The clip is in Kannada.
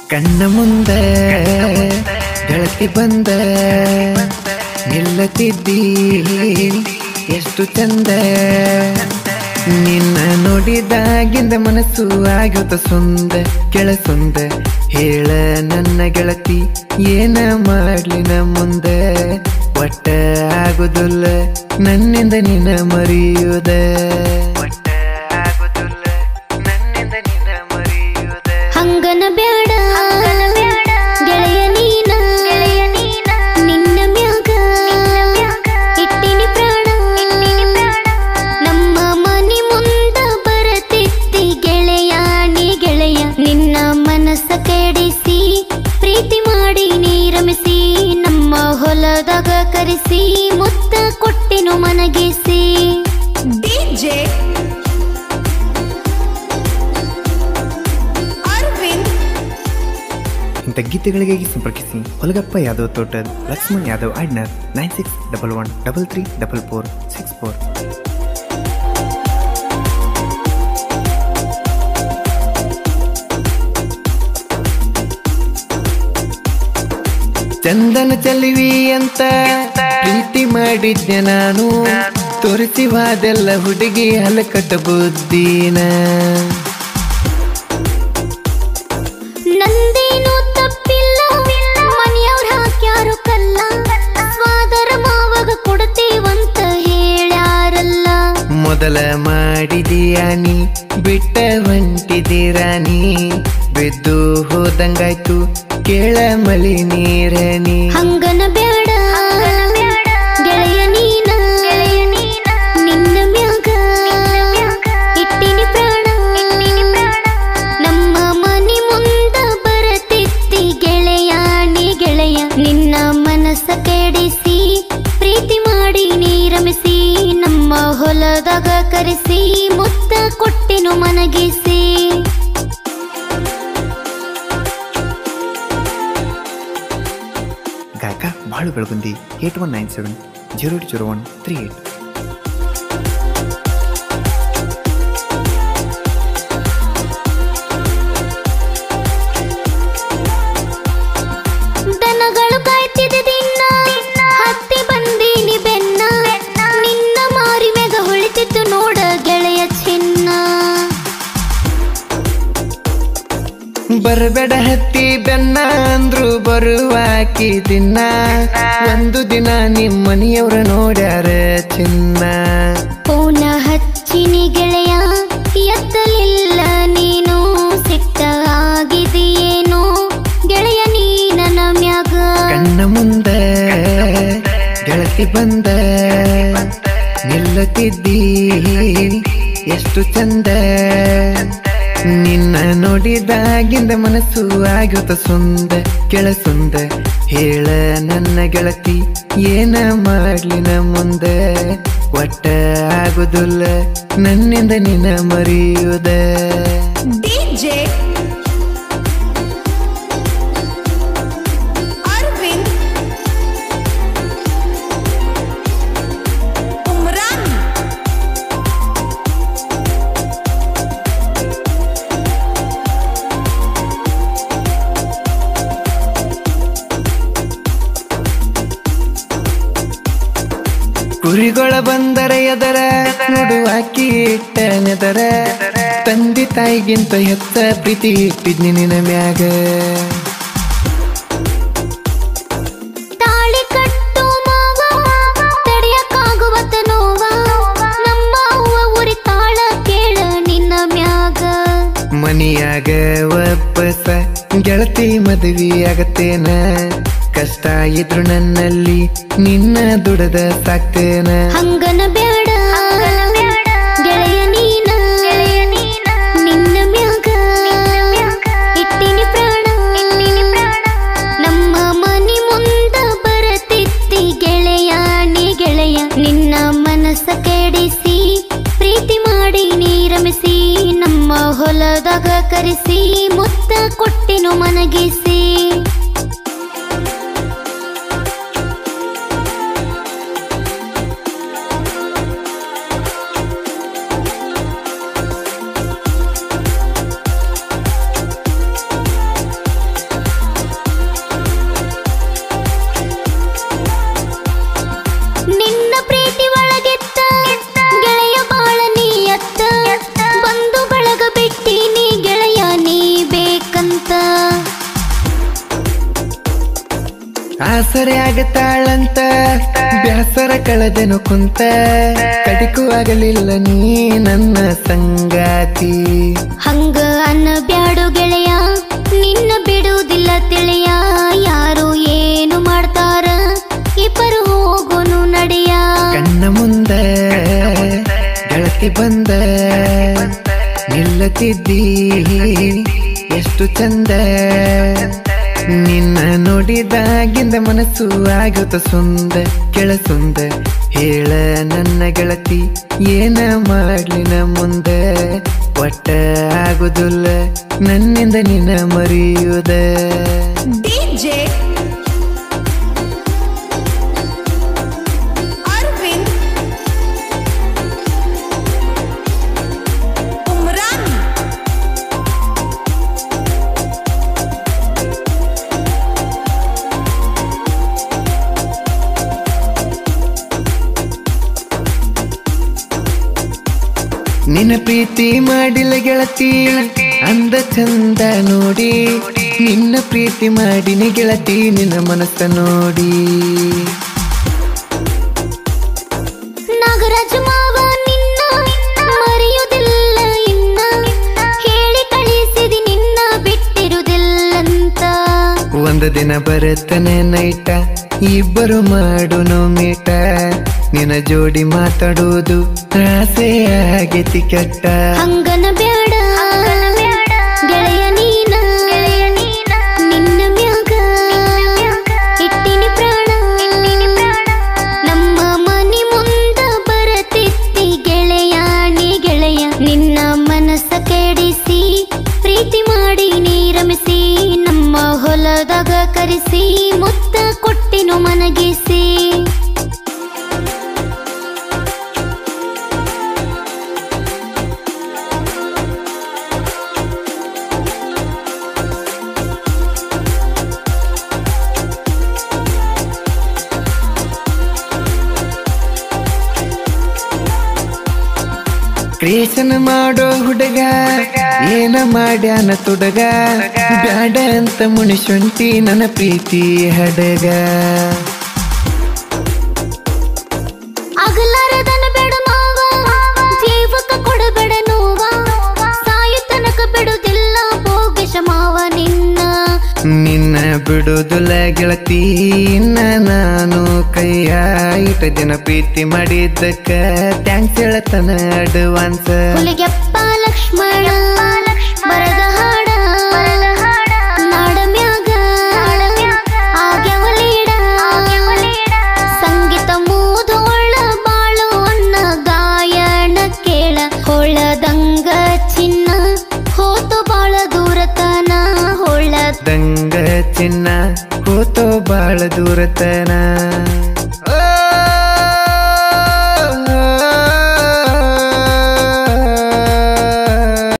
ಕಣ್ಣ ಮುಂದೆ ಗೆಳತಿ ಬಂದ ನಿಲ್ಲತಿದ್ದಿ ಎಷ್ಟು ಚಂದ ನಿನ್ನ ನೋಡಿದಾಗಿಂದ ಮನಸ್ಸು ಆಗೋತ ಸುಂದ ಕೆಳಸುಂದ ಹೇಳ ನನ್ನ ಗೆಳತಿ ಏನ ಮಾಡ್ಲಿ ನ ಮುಂದೆ ಒಟ್ಟ ಆಗುದಿಲ್ಲ ನನ್ನಿಂದ ನಿನ್ನ ಮರೆಯುವುದ ಒಟ್ಟ ಆಗುದಿಲ್ಲ ನನ್ನಿಂದ ನಿನ್ನ ಮರೆಯುವುದ ಹಂಗನ ಬ್ಯಾಡ ಗೆಳೆಯ ನೀನ ನಿನ್ನ ಮ್ಯಾಗ ಇಟ್ಟಿನಿ ಪ್ರಾಣ ನಮ್ಮ ಮನೆ ಮುಂದ ಬರತಿತ್ತಿ ಗೆಳೆಯ ನೀ ಗೆಳೆಯ ನಿನ್ನ ಮನಸ್ಸ ಕೆಡಿಸಿ ಪ್ರೀತಿ ಮಾಡಿ ನೀರಮಿಸಿ ನಮ್ಮ ಹೊಲದಾಗ ಕರೆಸಿ ಮುತ್ತ ಕೊಟ್ಟಿನು ಮನಗಿಸಿ DJ Arvind ಇಂಥ ಗೀತೆಗಳಿಗಾಗಿ ಸಂಪರ್ಕಿಸಿ ಹೊಲಗಪ್ಪ ಯಾದವ್ ತೋಟದ್ ಲಕ್ಷ್ಮಣ್ ಯಾದವ್ ಆಡ್ನರ್ nine six double one double three double four six four ಚಂದನ ಚಲಿವಿ ಅಂತ ಪ್ರೀತಿ ಮಾಡಿದ್ದೆ ನಾನು ತೋರಿಸಿವಾದೆಲ್ಲ ಹುಡುಗಿ ಹಲಕಟ ಬುದ್ದಿನ ನಂದೇನು ತಪ್ಪಿಲ್ಲ ಮನೆಯವ್ರ ಹಾಕ್ಯಾರು ಕಲ್ಲ ಸ್ವಾದರ ಮಾವಾಗ ಕೊಡ್ತೇವಂತ ಹೇಳ್ಯಾರಲ್ಲ ಮೊದಲ ಮಾಡಿದೀಯ ನೀ ಬಿಟ್ಟ ಹೊಂಟಿದ್ದೀರಾನಿ ಬಿದ್ದು ಹೋದಂಗಾಯ್ತು ಕೇಳ ಮಳಿ ನೀರನಿ ಹಂಗನ ಬ್ಯಾಡ ಗೆಳೆಯ ನೀನ ನಿನ್ನ ಮ್ಯಾಗ ಇಟ್ಟಿನಿ ಪ್ರಾಣ ನಮ್ಮ ಮನೆ ಮುಂದ ಬರತಿತ್ತಿ ಗೆಳೆಯ ನೀ ಗೆಳೆಯ ನಿನ್ನ ಮನಸ್ಸ ಕೆಡಿಸಿ ಪ್ರೀತಿ ಮಾಡಿ ನೀರಮಿಸಿ ನಮ್ಮ ಹೊಲದಾಗ ಕರೆಸಿ ಮುತ್ತ ಕೊಟ್ಟಿನು ಮನಗಿಸಿ ಗಾಯಕ Balu Belagundi eight one nine seven zero eight zero one three eight ದನಗಳು ಕಾಯ್ತಿದೆ ದಿನ ಹತ್ತಿ ಬಂದೀನಿ ಬೆನ್ನ ನಿನ್ನ ಮಾರಿ ಮೇಗ ಹೊಳಿತಿತ್ತು ನೋಡ ಗೆಳೆಯ ಚಿನ್ನ ಬರಬೇಡ ಹತ್ತಿ ಬೆನ್ನ ಅಂದ್ರು ಬರುವಾಕಿ ದಿನ ಒಂದು ದಿನ ನಿಮ್ಮ ಮನೆಯವ್ರ ನೋಡ್ಯಾರ ಚಿನ್ನ ಪೂನ ಹಚ್ಚಿನಿ ಗೆಳೆಯ ಎತ್ತಲಿಲ್ಲ ನೀನು ಸಿಟ್ಟ ಆಗಿದೆಯೇನು ಗೆಳೆಯ ನೀ ನನ್ನ ಮ್ಯಾಗ ಕಣ್ಣ ಮುಂದೆ ಗೆಳತಿ ಬಂದ ನಿಲ್ಲತಿದ್ದಿ ಎಷ್ಟು ಚಂದ ನಿನ್ನ ನೋಡಿದಾಗಿಂದ ಮನಸ್ಸು ಆಗುತ್ತ ಸುಂದ ಕೆಳಸುಂದ ಹೇಳ ನನ್ನ ಗೆಳತಿ ಏನ ಮಾಡ್ಲಿ ನ ಮುಂದೆ ಒಟ್ಟ ಆಗುದಿಲ್ಲ ನನ್ನಿಂದ ನಿನ್ನ ಮರೆಯುವುದ DJ Arvind Umran ಕುರಿಗೊಳ ಬಂದರೆ ಎದರ ನೋಡುವಾಕಿ ಇಟ್ಟ ನೆದರ ತಂದೆ ತಾಯಿಗಿಂತ ಹೆತ್ತ ಪ್ರೀತಿ ಇಟ್ಟಿದ್ನಿ ನಿನ್ನ ಮ್ಯಾಗ ತಾಳಿ ಕಟ್ಟು ಮಾವ ತಡೆಯಕ್ಕಾಗುವತ್ತ ನೋವ ನಮ್ಮ ಅವ್ವ ಉರಿತಾಳ ಕೇಳ ನಿನ್ನ ಮ್ಯಾಗ ಮನಿಯಾಗ ಒಪ್ಪಸ ಗೆಳತಿ ಮದುವೆ ಆಗತ್ತೇನ ಕಷ್ಟ ಇದ್ರು ನನ್ನಲ್ಲಿ ನಿನ್ನ ದುಡದ ಸಾಕ್ತೇನ ಹಂಗನ ಬ್ಯಾಡ ಗೆಳೆಯ ನೀನ ನಿನ್ನ ಮ್ಯಾಗ ಇಟ್ಟಿನಿ ಪ್ರಾಣ ನಮ್ಮ ಮನೆ ಮುಂದ ಬರತಿತ್ತಿ ಗೆಳೆಯ ನೀ ಗೆಳೆಯ ನಿನ್ನ ಮನಸ್ಸ ಕೆಡಿಸಿ ಪ್ರೀತಿ ಮಾಡಿ ನೀರಮಿಸಿ ನಮ್ಮ ಹೊಲದಾಗ ಕರೆಸಿ ಮುತ್ತ ಕೊಟ್ಟಿನು ಮನಗಿಸಿ ಮರೆ ಆಗತಾಳಂತ ಬ್ಯಾಸರ ಕಳೆದೆನು ಕುಂತ ಕಡಿಕು ಆಗಲಿಲ್ಲ ನೀ ನನ್ನ ಸಂಗಾತಿ ಹಂಗ ಅನ್ನ ಬ್ಯಾಡು ಗೆಳೆಯ ನಿನ್ನ ಬಿಡುವುದಿಲ್ಲ ತಿಳಿಯ ಯಾರು ಏನು ಮಾಡ್ತಾರ ಇಬ್ಬರು ಹೋಗೋನು ನಡೆಯ ಕಣ್ಣ ಮುಂದ ಗೆಳತಿ ಬಂದ ನಿಲ್ಲತಿದ್ದಿ ಎಷ್ಟು ಚಂದ ನಿನ್ನ ನೋಡಿದಾಗಿಂದ ಮನಸ್ಸು ಆಗುತ್ತ ಸುಂದ ಕೆಳಸುಂದ ಹೇಳ ನನ್ನ ಗೆಳತಿ ಏನ ಮಾಡ್ಲಿನ ಮುಂದ ಒಟ್ಟ ಆಗುದಿಲ್ಲ ನನ್ನಿಂದ ನಿನ್ನ ಮರೆಯುವುದ ಡಿಜೆ ಅರವಿಂದ್ ಉಮ್ರಾನ್ ನಿನ್ನ ಪ್ರೀತಿ ಮಾಡಿಲ್ಲ ಗೆಳತಿ ಅಂದ ಚಂದ ನೋಡಿ ನಿನ್ನ ಪ್ರೀತಿ ಮಾಡಿನಿ ಗೆಳತಿ ನಿನ್ನ ಮನಸ್ಸ ನೋಡಿ ನಾಗರಾಜ ಮಾವ ನಿನ್ನ ಮರೆಯುವುದಿಲ್ಲ ಇನ್ನ ಹೇಳಿ ಕಳಿಸಿದಿ ನಿನ್ನ ಬಿಟ್ಟಿರುವುದಿಲ್ಲಂತ ಒಂದು ದಿನ ಬರುತ್ತಾನೆ ನೈಟ ಇಬ್ಬರು ಮಾಡುನು ಮೀಟ ನಿನ್ನ ಜೋಡಿ ಮಾತಾಡುವುದು ಆಸೆ ಆಗೈತಿ ಕೆಟ್ಟ ಹಂಗನ ಬ್ಯಾಡ ಗೆಳೆಯ ನೀನ ನಿನ್ನ ಮ್ಯಾಗ ಇಟ್ಟಿನಿ ಪ್ರಾಣ ನಮ್ಮ ಮನಿ ಮುಂದ ಬರತಿತ್ತಿ ಗೆಳೆಯಾಣಿ ಗೆಳೆಯ ನಿನ್ನ ಮನಸ್ಸ ಕೆಡಿಸಿ ಪ್ರೀತಿ ಮಾಡಿ ನೀರಮಿಸಿ ನಮ್ಮ ಹೊಲದಾಗ ಕರೆಸಿ ಮುತ್ತ ಕೊಟ್ಟಿನು ಮನಗಿಸಿ ಕ್ರಿಯೇಷನ್ ಮಾಡೋ ಹುಡುಗ ಏನ ಮಾಡ್ಯಾನ ತುಡಗ ಬ್ಯಾಡ ಅಂತ ಮುನಿಶುಂಟಿ ನನ್ನ ಪ್ರೀತಿ ಹಡಗ ಅಗಲಾರದನ ಬೇಡ ಮಾವ ಜೀವಕ ಕೊಡಬೇಡ ನೋವ ಸಾಯು ತನಕ ಬಿಡುದಿಲ್ಲ ಭೋಗೇಶ ಮಾವ ನಿನ್ನ ನಿನ್ನ ಬಿಡುದಿಲ್ಲ ಗೆಳತಿ ಇನ್ನ ನಾನು ಕೈಯ ಇಟ ದಿನ ಪ್ರೀತಿ ಮಾಡಿದ್ದಕ್ಕ ಥ್ಯಾಂಕ್ಸ್ ಹೇಳತನ ಅಡ್ವಾನ್ಸ್ ಹುಲಿಗೆಪ್ಪ ಲಕ್ಷ್ಮಣ ಬರದ ಹಾಡ ನಾಡ ಮ್ಯಾಗ ಆಗ್ಯವ ಲೀಡ ಸಂಗೀತ ಮೂದೋಳ ಬಾಳು ಅನ್ನ ಗಾಯನ ಕೇಳ ಹೊಳದಂಗ ಚಿನ್ನ ಹೋತು ಬಾಳ ದೂರತನ ಹೊಳ ದಂಗ ಚಿನ್ನ ಕೂತೋ ಬಾಳ ದೂರತನ